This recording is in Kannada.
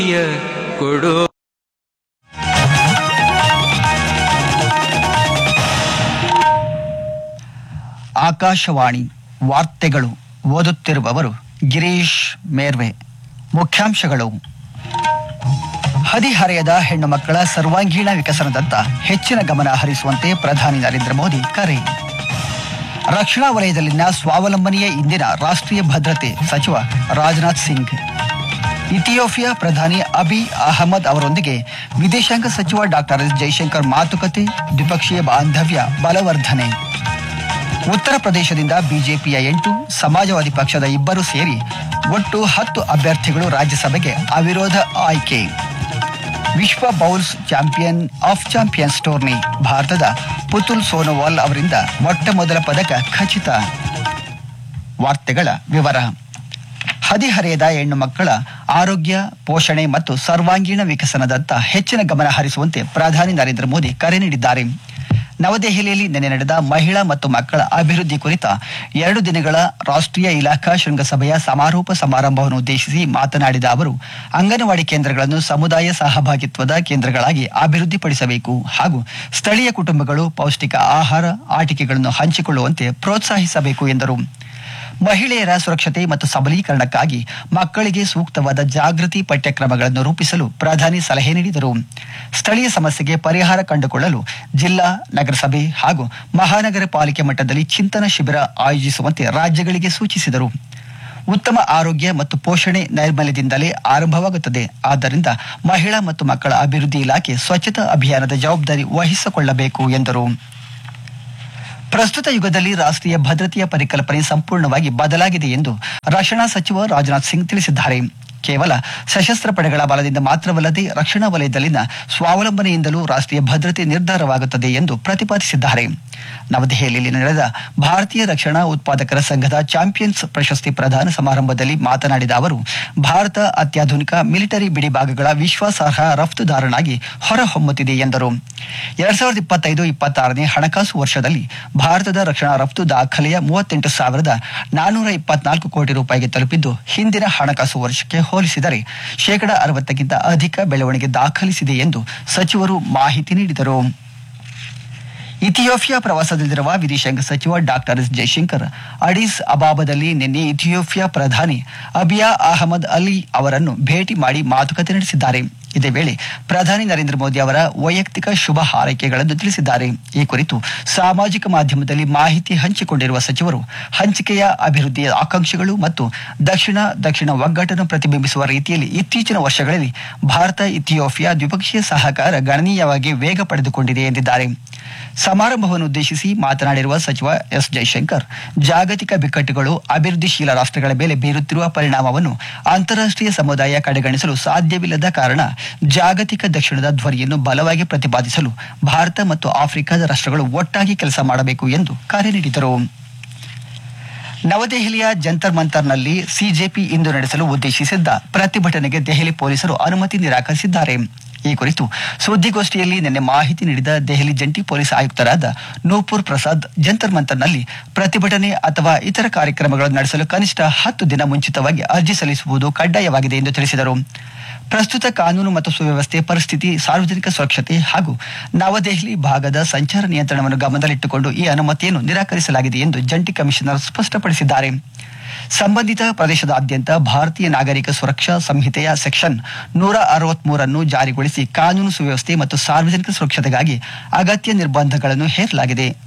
ಕೊಡು ಆಕಾಶವಾಣಿ ವಾರ್ತೆಗಳು ಓದುತ್ತಿರುವವರು ಗಿರೀಶ್ ಮೇರ್ವೆ ಮುಖ್ಯಾಂಶಗಳು ಹದಿಹರೆಯದ ಹೆಣ್ಣು ಮಕ್ಕಳ ಸರ್ವಾಂಗೀಣ ವಿಕಸನದತ್ತ ಹೆಚ್ಚಿನ ಗಮನ ಹರಿಸುವಂತೆ ಪ್ರಧಾನಿ ನರೇಂದ್ರ ಮೋದಿ ಕರೆ ರಕ್ಷಣಾ ವಲಯದಲ್ಲಿನ ಸ್ವಾವಲಂಬನೆಯೇ ಇಂದಿನ ರಾಷ್ಟ್ರೀಯ ಭದ್ರತೆ ಸಚಿವ ರಾಜನಾಥ್ ಸಿಂಗ್ ಇಥಿಯೋಪಿಯಾ ಪ್ರಧಾನಿ ಅಬಿ ಅಹಮದ್ ಅವರೊಂದಿಗೆ ವಿದೇಶಾಂಗ ಸಚಿವ ಡಾಕ್ಟರ್ ಎಸ್ ಜೈಶಂಕರ್ ಮಾತುಕತೆ ದ್ವಿಪಕ್ಷೀಯ ಬಾಂಧವ್ಯ ಬಲವರ್ಧನೆ ಉತ್ತರ ಪ್ರದೇಶದಿಂದ ಬಿಜೆಪಿಯ ಎಂಟು ಸಮಾಜವಾದಿ ಪಕ್ಷದ ಇಬ್ಬರು ಸೇರಿ ಒಟ್ಟು ಹತ್ತು ಅಭ್ಯರ್ಥಿಗಳು ರಾಜ್ಯಸಭೆಗೆ ಅವಿರೋಧ ಆಯ್ಕೆ ವಿಶ್ವ bowls champion of champions tourney ಭಾರತದ ಪುತುಲ್ ಸೋನೋವಾಲ್ ಅವರಿಂದ ಮೊಟ್ಟ ಮೊದಲ ಪದಕ ಖಚಿತ ವಾರ್ತೆಗಳ ವಿವರ ಹದಿಹರೆಯದ ಹೆಣ್ಣು ಮಕ್ಕಳ ಆರೋಗ್ಯ ಪೋಷಣೆ ಮತ್ತು ಸರ್ವಾಂಗೀಣ ವಿಕಸನದತ್ತ ಹೆಚ್ಚಿನ ಗಮನ ಹರಿಸುವಂತೆ ಪ್ರಧಾನಿ ನರೇಂದ್ರ ಮೋದಿ ಕರೆ ನೀಡಿದ್ದಾರೆ ನವದೆಹಲಿಯಲ್ಲಿ ನಿನ್ನೆ ನಡೆದ ಮಹಿಳಾ ಮತ್ತು ಮಕ್ಕಳ ಅಭಿವೃದ್ಧಿ ಕುರಿತ ಎರಡು ದಿನಗಳ ರಾಷ್ಟ್ರೀಯ ಇಲಾಖಾ ಶೃಂಗಸಭೆಯ ಸಮಾರೋಪ ಸಮಾರಂಭವನ್ನು ಉದ್ದೇಶಿಸಿ ಮಾತನಾಡಿದ ಅವರು ಅಂಗನವಾಡಿ ಕೇಂದ್ರಗಳನ್ನು ಸಮುದಾಯ ಸಹಭಾಗಿತ್ವದ ಕೇಂದ್ರಗಳಾಗಿ ಅಭಿವೃದ್ಧಿಪಡಿಸಬೇಕು ಹಾಗೂ ಸ್ಥಳೀಯ ಕುಟುಂಬಗಳು ಪೌಷ್ಟಿಕ ಆಹಾರ ಆಟಿಕೆಗಳನ್ನು ಹಂಚಿಕೊಳ್ಳುವಂತೆ ಪ್ರೋತ್ಸಾಹಿಸಬೇಕು ಎಂದರು ಮಹಿಳೆಯರ ಸುರಕ್ಷತೆ ಮತ್ತು ಸಬಲೀಕರಣಕ್ಕಾಗಿ ಮಕ್ಕಳಿಗೆ ಸೂಕ್ತವಾದ ಜಾಗೃತಿ ಪಠ್ಯಕ್ರಮಗಳನ್ನು ರೂಪಿಸಲು ಪ್ರಧಾನಿ ಸಲಹೆ ನೀಡಿದರು ಸ್ಥಳೀಯ ಸಮಸ್ಯೆಗೆ ಪರಿಹಾರ ಕಂಡುಕೊಳ್ಳಲು ಜಿಲ್ಲಾ ನಗರಸಭೆ ಹಾಗೂ ಮಹಾನಗರ ಪಾಲಿಕೆ ಮಟ್ಟದಲ್ಲಿ ಚಿಂತನ ಶಿಬಿರ ಆಯೋಜಿಸುವಂತೆ ರಾಜ್ಯಗಳಿಗೆ ಸೂಚಿಸಿದರು ಉತ್ತಮ ಆರೋಗ್ಯ ಮತ್ತು ಪೋಷಣೆ ನೈರ್ಮಲ್ಯದಿಂದಲೇ ಆರಂಭವಾಗುತ್ತದೆ ಆದ್ದರಿಂದ ಮಹಿಳಾ ಮತ್ತು ಮಕ್ಕಳ ಅಭಿವೃದ್ಧಿ ಇಲಾಖೆ ಸ್ವಚ್ಛತಾ ಅಭಿಯಾನದ ಜವಾಬ್ದಾರಿ ವಹಿಸಿಕೊಳ್ಳಬೇಕು ಎಂದರು ಪ್ರಸ್ತುತ ಯುಗದಲ್ಲಿ ರಾಷ್ಟ್ರೀಯ ಭದ್ರತೆಯ ಪರಿಕಲ್ಪನೆ ಸಂಪೂರ್ಣವಾಗಿ ಬದಲಾಗಿದೆ ಎಂದು ರಕ್ಷಣಾ ಸಚಿವ ರಾಜನಾಥ್ ಸಿಂಗ್ ತಿಳಿಸಿದ್ದಾರೆ ಕೇವಲ ಸಶಸ್ತ್ರ ಪಡೆಗಳ ಬಲದಿಂದ ಮಾತ್ರವಲ್ಲದೆ ರಕ್ಷಣಾ ವಲಯದಲ್ಲಿನ ಸ್ವಾವಲಂಬನೆಯಿಂದಲೂ ರಾಷ್ಟ್ರೀಯ ಭದ್ರತೆ ನಿರ್ಧಾರವಾಗುತ್ತದೆ ಎಂದು ಪ್ರತಿಪಾದಿಸಿದ್ದಾರೆ ನವದೆಹಲಿಯಲ್ಲಿ ನಡೆದ ಭಾರತೀಯ ರಕ್ಷಣಾ ಉತ್ಪಾದಕರ ಸಂಘದ ಚಾಂಪಿಯನ್ಸ್ ಪ್ರಶಸ್ತಿ ಪ್ರದಾನ ಸಮಾರಂಭದಲ್ಲಿ ಮಾತನಾಡಿದ ಅವರು ಭಾರತ ಅತ್ಯಾಧುನಿಕ ಮಿಲಿಟರಿ ಬಿಡಿಭಾಗಗಳ ವಿಶ್ವಾಸಾರ್ಹ ರಫ್ತುದಾರನಾಗಿ ಹೊರಹೊಮ್ಮುತ್ತಿದೆ ಎಂದರು ಎರಡ್ ಸಾವಿರದ ಇಪ್ಪತ್ತೈದು ಇಪ್ಪತ್ತಾರನೇ ಹಣಕಾಸು ವರ್ಷದಲ್ಲಿ ಭಾರತದ ರಕ್ಷಣಾ ರಫ್ತು ದಾಖಲೆಯ ಮೂವತ್ತೆಂಟು ಸಾವಿರದ ನಾನ್ನೂರ ಇಪ್ಪತ್ನಾಲ್ಕು ಕೋಟಿ ರೂಪಾಯಿಗೆ ತಲುಪಿದ್ದು ಹಿಂದಿನ ಹಣಕಾಸು ವರ್ಷಕ್ಕೆ ಹೋಲಿಸಿದರೆ ಶೇಕಡ ಅರವತ್ತಕ್ಕಿಂತ ಅಧಿಕ ಬೆಳವಣಿಗೆ ದಾಖಲಿಸಿದೆ ಎಂದು ಸಚಿವರು ಮಾಹಿತಿ ನೀಡಿದರು ಇಥಿಯೋಪಿಯಾ ಪ್ರವಾಸದಲ್ಲಿರುವ ವಿದೇಶಾಂಗ ಸಚಿವ ಡಾಕ್ಟರ್ ಎಸ್ ಜೈಶಂಕರ್ ಅಡಿಸ್ ಅಬಾಬದಲ್ಲಿ ನಿನ್ನೆ ಇಥಿಯೋಪಿಯಾ ಪ್ರಧಾನಿ ಅಬಿಯಾ ಅಹಮದ್ ಅಲಿ ಅವರನ್ನು ಭೇಟಿ ಮಾಡಿ ಮಾತುಕತೆ ನಡೆಸಿದ್ದಾರೆ ಇದೇ ವೇಳೆ ಪ್ರಧಾನಿ ನರೇಂದ್ರ ಮೋದಿ ಅವರ ವೈಯಕ್ತಿಕ ಶುಭ ಹಾರೈಕೆಗಳನ್ನು ತಿಳಿಸಿದ್ದಾರೆ ಈ ಕುರಿತು ಸಾಮಾಜಿಕ ಮಾಧ್ಯಮದಲ್ಲಿ ಮಾಹಿತಿ ಹಂಚಿಕೊಂಡಿರುವ ಸಚಿವರು ಹಂಚಿಕೆಯ ಅಭಿವೃದ್ಧಿಯ ಆಕಾಂಕ್ಷೆಗಳು ಮತ್ತು ದಕ್ಷಿಣ ದಕ್ಷಿಣ ಒಗ್ಗಟ್ಟನ್ನು ಪ್ರತಿಬಿಂಬಿಸುವ ರೀತಿಯಲ್ಲಿ ಇತ್ತೀಚಿನ ವರ್ಷಗಳಲ್ಲಿ ಭಾರತ ಇಥಿಯೋಪಿಯಾ ದ್ವಿಪಕ್ಷೀಯ ಸಹಕಾರ ಗಣನೀಯವಾಗಿ ವೇಗ ಪಡೆದುಕೊಂಡಿದೆ ಎಂದಿದ್ದಾರೆ ಸಮಾರಂಭವನ್ನು ಉದ್ದೇಶಿಸಿ ಮಾತನಾಡಿರುವ ಸಚಿವ ಎಸ್ ಜೈಶಂಕರ್ ಜಾಗತಿಕ ಬಿಕ್ಕಟ್ಟುಗಳು ಅಭಿವೃದ್ಧಿಶೀಲ ರಾಷ್ಟ್ರಗಳ ಮೇಲೆ ಬೀರುತ್ತಿರುವ ಪರಿಣಾಮವನ್ನು ಅಂತಾರಾಷ್ಟ್ರೀಯ ಸಮುದಾಯ ಕಡೆಗಣಿಸಲು ಸಾಧ್ಯವಿಲ್ಲದ ಕಾರಣ ಜಾಗತಿಕ ದಕ್ಷಿಣದ ಧ್ವನಿಯನ್ನು ಬಲವಾಗಿ ಪ್ರತಿಪಾದಿಸಲು ಭಾರತ ಮತ್ತು ಆಫ್ರಿಕಾದ ರಾಷ್ಟ್ರಗಳು ಒಟ್ಟಾಗಿ ಕೆಲಸ ಮಾಡಬೇಕು ಎಂದು ಕರೆ ನೀಡಿದರು ನವದೆಹಲಿಯ ಜಂತರ್ ಮಂತರ್ನಲ್ಲಿ ಸಿಜೆಪಿ ಇಂದು ನಡೆಸಲು ಉದ್ದೇಶಿಸಿದ್ದ ಪ್ರತಿಭಟನೆಗೆ ದೆಹಲಿ ಪೊಲೀಸರು ಅನುಮತಿ ನಿರಾಕರಿಸಿದ್ದಾರೆ ಈ ಕುರಿತು ಸುದ್ದಿಗೋಷ್ಠಿಯಲ್ಲಿ ನಿನ್ನೆ ಮಾಹಿತಿ ನೀಡಿದ ದೆಹಲಿ ಜಂಟಿ ಪೊಲೀಸ್ ಆಯುಕ್ತರಾದ ನೂಪುರ್ ಪ್ರಸಾದ್ ಜಂತರ್ ಮಂತರ್ನಲ್ಲಿ ಪ್ರತಿಭಟನೆ ಅಥವಾ ಇತರ ಕಾರ್ಯಕ್ರಮಗಳನ್ನು ನಡೆಸಲು ಕನಿಷ್ಠ ಹತ್ತು ದಿನ ಮುಂಚಿತವಾಗಿ ಅರ್ಜಿ ಸಲ್ಲಿಸುವುದು ಕಡ್ಡಾಯವಾಗಿದೆ ಎಂದು ತಿಳಿಸಿದರು ಪ್ರಸ್ತುತ ಕಾನೂನು ಮತ್ತು ಸುವ್ಯವಸ್ಥೆ ಪರಿಸ್ಥಿತಿ ಸಾರ್ವಜನಿಕ ಸುರಕ್ಷತೆ ಹಾಗೂ ನವದೆಹಲಿ ಭಾಗದ ಸಂಚಾರ ನಿಯಂತ್ರಣವನ್ನು ಗಮನದಲ್ಲಿಟ್ಟುಕೊಂಡು ಈ ಅನುಮತಿಯನ್ನು ನಿರಾಕರಿಸಲಾಗಿದೆ ಎಂದು ಜಂಟಿ ಕಮಿಷನರ್ ಸ್ಪಷ್ಟಪಡಿಸಿದ್ದಾರೆ ಸಂಬಂಧಿತ ಪ್ರದೇಶದಾದ್ಯಂತ ಭಾರತೀಯ ನಾಗರಿಕ ಸುರಕ್ಷಾ ಸಂಹಿತೆಯ ಸೆಕ್ಷನ್ ನೂರ ಅರವತ್ಮೂರನ್ನು ಜಾರಿಗೊಳಿಸಿ ಕಾನೂನು ಸುವ್ಯವಸ್ಥೆ ಮತ್ತು ಸಾರ್ವಜನಿಕ ಸುರಕ್ಷತೆಗಾಗಿ ಅಗತ್ಯ ನಿರ್ಬಂಧಗಳನ್ನು ಹೇರಲಾಗಿದೆ